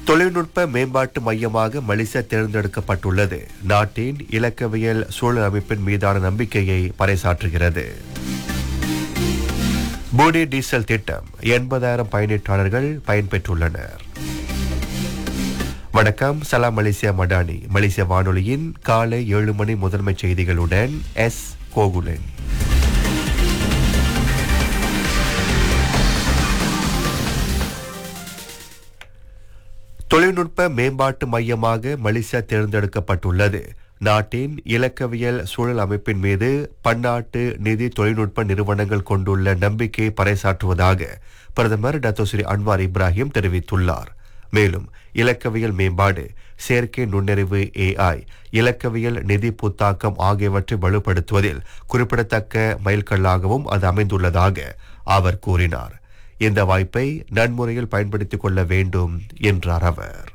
தொழில்நுட்ப மேம்பாட்டு மையமாக மலேசியா தேர்ந்தெடுக்கப்பட்டுள்ளது நாட்டின் இலக்கவியல் சூழல் அமைப்பின் மீதான நம்பிக்கையை பறைசாற்றுகிறது பூடி டீசல் திட்டம் எண்பதாயிரம் பயனீட்டாளர்கள் பயன்பெற்றுள்ளனர் வணக்கம் சலாம் மலேசியா மடானி மலேசிய வானொலியின் காலை ஏழு மணி முதன்மை செய்திகளுடன் எஸ் கோகுலன் தொழில்நுட்ப மேம்பாட்டு மையமாக மலேசியா தேர்ந்தெடுக்கப்பட்டுள்ளது நாட்டின் இலக்கவியல் சூழல் அமைப்பின் மீது பன்னாட்டு நிதி தொழில்நுட்ப நிறுவனங்கள் கொண்டுள்ள நம்பிக்கையை பறைசாற்றுவதாக பிரதமர் டத்தோ ஸ்ரீ அன்வார் இப்ராஹிம் தெரிவித்துள்ளார் மேலும் இலக்கவியல் மேம்பாடு செயற்கை நுண்ணறிவு ஏஐ இலக்கவியல் நிதி புத்தாக்கம் ஆகியவற்றை வலுப்படுத்துவதில் குறிப்பிடத்தக்க மைல்கல்லாகவும் அது அமைந்துள்ளதாக அவர் கூறினார் இந்த வாய்ப்பை நன்முறையில் பயன்படுத்திக் கொள்ள வேண்டும் என்றார் அவர்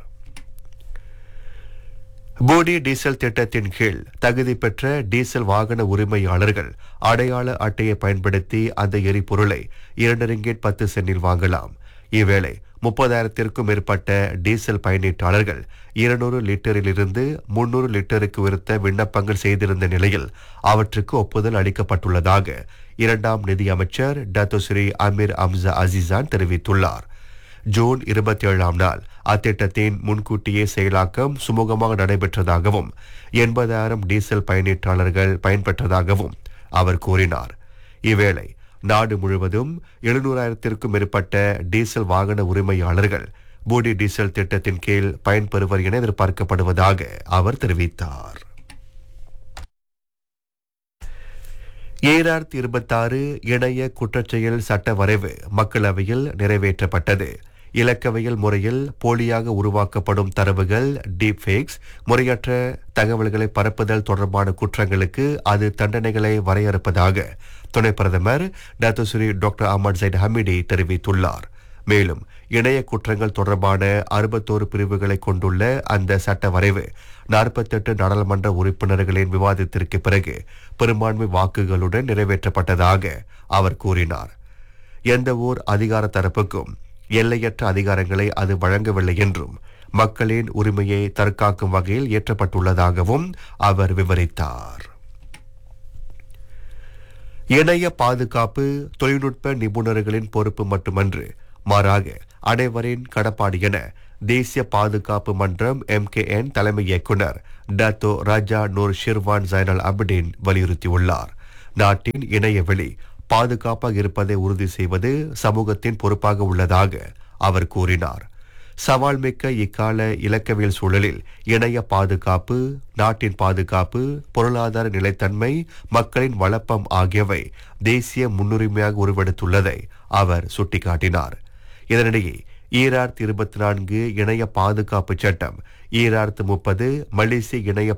போடி டீசல் திட்டத்தின் கீழ் தகுதி பெற்ற டீசல் வாகன உரிமையாளர்கள் அடையாள அட்டையை பயன்படுத்தி அந்த எரிபொருளை இரண்டு ரிங்கெட் பத்து சென்டில் வாங்கலாம் இவ்வேளை முப்பதாயிரத்திற்கும் மேற்பட்ட டீசல் பயனீட்டாளர்கள் இருநூறு லிட்டரிலிருந்து முன்னூறு லிட்டருக்கு உயர்த்த விண்ணப்பங்கள் செய்திருந்த நிலையில் அவற்றுக்கு ஒப்புதல் அளிக்கப்பட்டுள்ளதாக இரண்டாம் நிதி அமைச்சர் டத்தோஸ்ரீ அமீர் அம்சா அசிசான் தெரிவித்துள்ளார் ஜூன் இருபத்தி ஏழாம் நாள் அத்திட்டத்தின் முன்கூட்டியே செயலாக்கம் சுமூகமாக நடைபெற்றதாகவும் எண்பதாயிரம் டீசல் பயனீட்டாளர்கள் பயன்பெற்றதாகவும் அவர் கூறினார் இவ்வேளை நாடு முழுவதும் எழுநூறாயிரத்திற்கும் மேற்பட்ட டீசல் வாகன உரிமையாளர்கள் பூடி டீசல் திட்டத்தின் கீழ் பயன்பெறுவர் என எதிர்பார்க்கப்படுவதாக அவர் தெரிவித்தார் ஏழாயிரத்தி இருபத்தாறு இணைய குற்றச்செயல் சட்ட வரைவு மக்களவையில் நிறைவேற்றப்பட்டது இலக்கவியல் முறையில் போலியாக உருவாக்கப்படும் தரவுகள் டீப்ஃபேக்ஸ் முறையற்ற தகவல்களை பரப்புதல் தொடர்பான குற்றங்களுக்கு அது தண்டனைகளை வரையறுப்பதாக துணை பிரதமர் Datuk Seri doctor Ahmad Zahid Hamidi தெரிவித்துள்ளார் மேலும் இணைய குற்றங்கள் தொடர்பான அறுபத்தோரு பிரிவுகளை கொண்டுள்ள அந்த சட்ட வரைவு நாற்பத்தெட்டு நாடாளுமன்ற உறுப்பினர்களின் விவாதத்திற்கு பிறகு பெரும்பான்மை வாக்குகளுடன் நிறைவேற்றப்பட்டதாக அவர் கூறினார் எந்த ஓர் அதிகார தரப்புக்கும் எல்லையற்ற அதிகாரங்களை அது வழங்கவில்லை என்றும் மக்களின் உரிமையை தற்காக்கும் வகையில் ஏற்றப்பட்டுள்ளதாகவும் அவர் விவரித்தார் இணைய பாதுகாப்பு தொழில்நுட்ப நிபுணர்களின் பொறுப்பு மட்டுமன்று மாறாக அனைவரின் கடப்பாடு என தேசிய பாதுகாப்பு மன்றம் எம்கேஎன் தலைமை இயக்குனர் டத்தோ ராஜா நூர் ஷிர்வான் ஜைனல் அபடின் வலியுறுத்தியுள்ளார் நாட்டின் இணையவெளி பாதுகாப்பாக இருப்பதை உறுதி செய்வது சமூகத்தின் பொறுப்பாக உள்ளதாக அவர் கூறினார் சவால் மிக்க இக்கால இலக்கவியல் சூழலில் இணைய பாதுகாப்பு நாட்டின் பாதுகாப்பு பொருளாதார நிலைத்தன்மை மக்களின் வளப்பம் ஆகியவை தேசிய முன்னுரிமையாக உருவெடுத்துள்ளதை அவர் சுட்டிக்காட்டினார் இதனிடையே ஈராயிரத்தி இருபத்தி நான்கு இணைய பாதுகாப்பு சட்டம் ஈராயிரத்து முப்பது மலேசிய இணைய